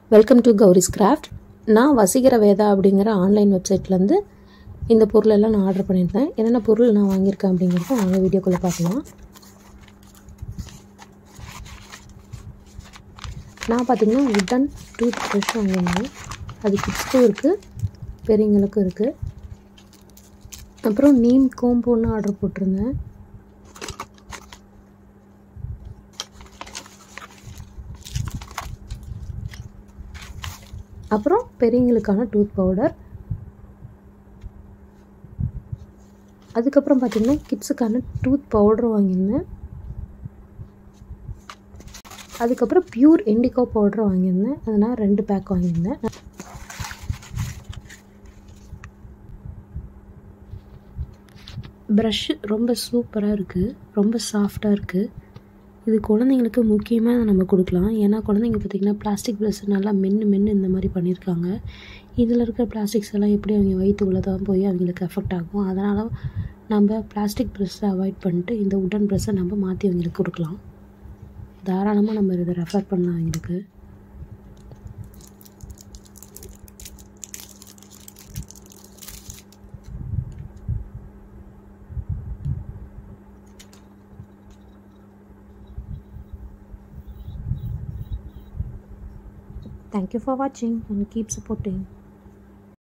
Welcome to Gowri's craft நான் வசீகர வேதா அப்படிங்கிற online வெப்சைட்லேருந்து இந்த பொருளெல்லாம் நான் ஆர்டர் பண்ணியிருந்தேன் என்னென்ன பொருள் நான் வாங்கியிருக்கேன் அப்படிங்கிறத வாங்க வீடியோக்குள்ளே பார்க்கலாம் நான் பார்த்தீங்கன்னா உட்டன் டூத் ப்ரஷ் வாங்கியிருந்தேன் அது கிட்ஸ்க்கும் இருக்குது பெரியவங்களுக்கும் இருக்குது அப்புறம் நீம் கோம்பு ஒன்று ஆர்டர் போட்டிருந்தேன் அப்புறம் பெரியவங்களுக்கான டூத் பவுடர் அதுக்கப்புறம் பார்த்திங்கன்னா கிட்ஸுக்கான டூத் பவுடர் வாங்கியிருந்தேன் அதுக்கப்புறம் பியூர் இண்டிகோ பவுடர் வாங்கியிருந்தேன் அதனால் ரெண்டு பேக் வாங்கியிருந்தேன் ப்ரஷ்ஷு ரொம்ப சூப்பராக இருக்குது ரொம்ப சாஃப்டாக இருக்குது இது குழந்தைங்களுக்கு முக்கியமாக நம்ம கொடுக்கலாம் ஏன்னா குழந்தைங்க பார்த்திங்கன்னா பிளாஸ்டிக் ப்ரஷ் நல்லா மென்று மென்று இந்த மாதிரி பண்ணியிருக்காங்க இதில் இருக்கிற பிளாஸ்டிக்ஸ் எல்லாம் எப்படி அவங்க வயிற்றுக்குள்ளே தான் போய் அவங்களுக்கு எஃபெக்ட் ஆகும் அதனால் நம்ம பிளாஸ்டிக் ப்ரெஷ்ஷை அவாய்ட் பண்ணிட்டு இந்த உடன் ப்ரெஷ்ஷை நம்ம மாற்றி அவங்களுக்கு கொடுக்கலாம் தாராளமாக நம்ம இதை ரெஃபர் பண்ணலாம் அவங்களுக்கு Thank you for watching and keep supporting.